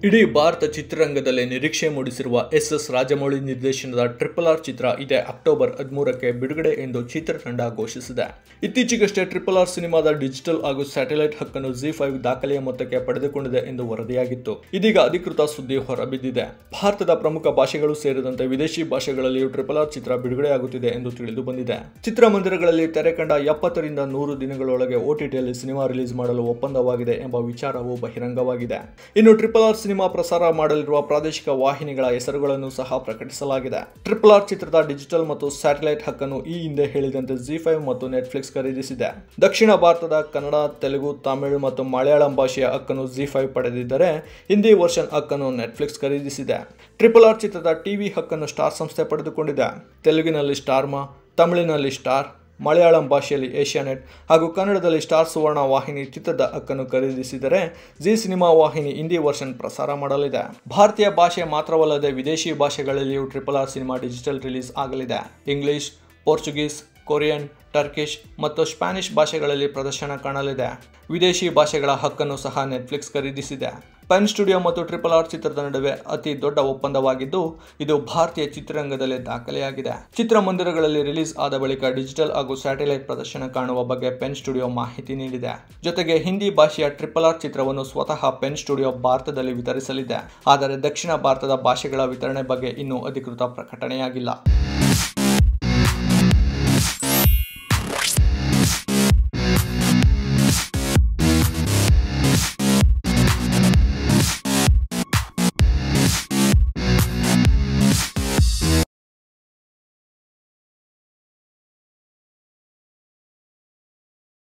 ಇಡೀ ಭಾರತ ಚಿತ್ರರಂಗದಲ್ಲಿ ನಿರೀಕ್ಷೆ ಮೂಡಿಸಿರುವ ಎಸ್ ಎಸ್ ರಾಜಮೌಳಿ ನಿರ್ದೇಶನದ ಟ್ರಿಪಲ್ ಆರ್ ಚಿತ್ರ ಇದೇ ಅಕ್ಟೋಬರ್ ಹದಿಮೂರಕ್ಕೆ ಬಿಡುಗಡೆ ಎಂದು ಚಿತ್ರತಂಡ ಘೋಷಿಸಿದೆ ಇತ್ತೀಚೆಗಷ್ಟೇ ಟ್ರಿಪಲ್ ಆರ್ ಸಿನಿಮಾದ ಡಿಜಿಟಲ್ ಹಾಗೂ ಸ್ಯಾಟಲೈಟ್ ಹಕ್ಕನ್ನು ಜಿ ಫೈವ್ ದಾಖಲೆಯ ಮೊತ್ತಕ್ಕೆ ಪಡೆದುಕೊಂಡಿದೆ ಎಂದು ವರದಿಯಾಗಿತ್ತು ಇದೀಗ ಅಧಿಕೃತ ಸುದ್ದಿ ಹೊರಬಿದ್ದಿದೆ ಭಾರತದ ಪ್ರಮುಖ ಭಾಷೆಗಳು ಸೇರಿದಂತೆ ವಿದೇಶಿ ಭಾಷೆಗಳಲ್ಲಿಯೂ ಟ್ರಿಪಲ್ ಆರ್ ಚಿತ್ರ ಬಿಡುಗಡೆಯಾಗುತ್ತಿದೆ ಎಂದು ತಿಳಿದು ಬಂದಿದೆ ಚಿತ್ರಮಂದಿರಗಳಲ್ಲಿ ತೆರೆ ಕಂಡ ಎಪ್ಪತ್ತರಿಂದ ನೂರು ದಿನಗಳೊಳಗೆ ಓಟಿಟಿಯಲ್ಲಿ ಸಿನಿಮಾ ರಿಲೀಸ್ ಮಾಡಲು ಒಪ್ಪಂದವಾಗಿದೆ ಎಂಬ ವಿಚಾರವು ಬಹಿರಂಗವಾಗಿದೆ ಇನ್ನು ಟ್ರಿಪಲ್ ಆರ್ ಸಿನಿಮಾ ಪ್ರಸಾರ ಮಾಡಲಿರುವ ಪ್ರಾದೇಶಿಕ ವಾಹಿನಿಗಳ ಹೆಸರುಗಳನ್ನು ಸಹ ಪ್ರಕಟಿಸಲಾಗಿದೆ ಟ್ರಿಪಲ್ ಆರ್ ಚಿತ್ರದ ಡಿಜಿಟಲ್ ಮತ್ತು ಸ್ಯಾಟಲೈಟ್ ಹಕ್ಕನ್ನು ಈ ಹಿಂದೆ ಹೇಳಿದಂತೆ ಜಿ ಫೈವ್ ಮತ್ತು ನೆಟ್ಫ್ಲಿಕ್ಸ್ ಖರೀದಿಸಿದೆ ದಕ್ಷಿಣ ಭಾರತದ ಕನ್ನಡ ತೆಲುಗು ತಮಿಳು ಮತ್ತು ಮಲಯಾಳಂ ಭಾಷೆಯ ಹಕ್ಕನ್ನು ಜಿ ಫೈವ್ ಪಡೆದಿದ್ದರೆ ಹಿಂದಿ ವರ್ಷನ್ ಹಕ್ಕನ್ನು ನೆಟ್ಫ್ಲಿಕ್ಸ್ ಖರೀದಿಸಿದೆ ಟ್ರಿಪಲ್ ಆರ್ ಚಿತ್ರದ ಟಿವಿ ಹಕ್ಕನ್ನು ಸ್ಟಾರ್ ಸಂಸ್ಥೆ ಪಡೆದುಕೊಂಡಿದೆ ತೆಲುಗಿನಲ್ಲಿ ಸ್ಟಾರ್ಮಾ ತಮಿಳಿನಲ್ಲಿ ಸ್ಟಾರ್ ಮಲಯಾಳಂ ಭಾಷೆಯಲ್ಲಿ ಏಷ್ಯಾನೆಟ್ ಹಾಗೂ ಕನ್ನಡದಲ್ಲಿ ಸ್ಟಾರ್ ಸುವರ್ಣ ವಾಹಿನಿ ಚಿತ್ರದ ಹಕ್ಕನ್ನು ಖರೀದಿಸಿದರೆ ಜಿ ಸಿನಿಮಾ ವಾಹಿನಿ ಹಿಂದಿ ವರ್ಷನ್ ಪ್ರಸಾರ ಮಾಡಲಿದೆ ಭಾರತೀಯ ಭಾಷೆ ಮಾತ್ರವಲ್ಲದೆ ವಿದೇಶಿ ಭಾಷೆಗಳಲ್ಲಿಯೂ triple R cinema digital release ಆಗಲಿದೆ ಇಂಗ್ಲಿಷ್ ಪೋರ್ಚುಗೀಸ್ ಕೊರಿಯನ್ ಟರ್ಕಿಶ್ ಮತ್ತು ಸ್ಪ್ಯಾನಿಷ್ ಭಾಷೆಗಳಲ್ಲಿ ಪ್ರದರ್ಶನ ಕಾಣಲಿದೆ ವಿದೇಶಿ ಭಾಷೆಗಳ ಹಕ್ಕನ್ನು ಸಹ ನೆಟ್ಫ್ಲಿಕ್ಸ್ ಖರೀದಿಸಿದೆ ಪೆನ್ ಸ್ಟುಡಿಯೋ ಮತ್ತು ಟ್ರಿಪಲ್ ಆರ್ ಚಿತ್ರದ ನಡುವೆ ಅತಿ ದೊಡ್ಡ ಒಪ್ಪಂದವಾಗಿದ್ದು ಇದು ಭಾರತೀಯ ಚಿತ್ರರಂಗದಲ್ಲಿ ದಾಖಲೆಯಾಗಿದೆ ಚಿತ್ರಮಂದಿರಗಳಲ್ಲಿ ರಿಲೀಸ್ ಆದ ಬಳಿಕ ಡಿಜಿಟಲ್ ಹಾಗೂ ಸ್ಯಾಟಲೈಟ್ ಪ್ರದರ್ಶನ ಕಾಣುವ ಬಗ್ಗೆ ಪೆನ್ ಸ್ಟುಡಿಯೋ ಮಾಹಿತಿ ನೀಡಿದೆ ಜೊತೆಗೆ ಹಿಂದಿ ಭಾಷೆಯ ಟ್ರಿಪಲ್ ಆರ್ ಚಿತ್ರವನ್ನು ಸ್ವತಃ ಪೆನ್ ಸ್ಟುಡಿಯೋ ಭಾರತದಲ್ಲಿ ವಿತರಿಸಲಿದೆ ಆದರೆ ದಕ್ಷಿಣ ಭಾರತದ ಭಾಷೆಗಳ ವಿತರಣೆ ಬಗ್ಗೆ ಇನ್ನೂ ಅಧಿಕೃತ ಪ್ರಕಟಣೆಯಾಗಿಲ್ಲ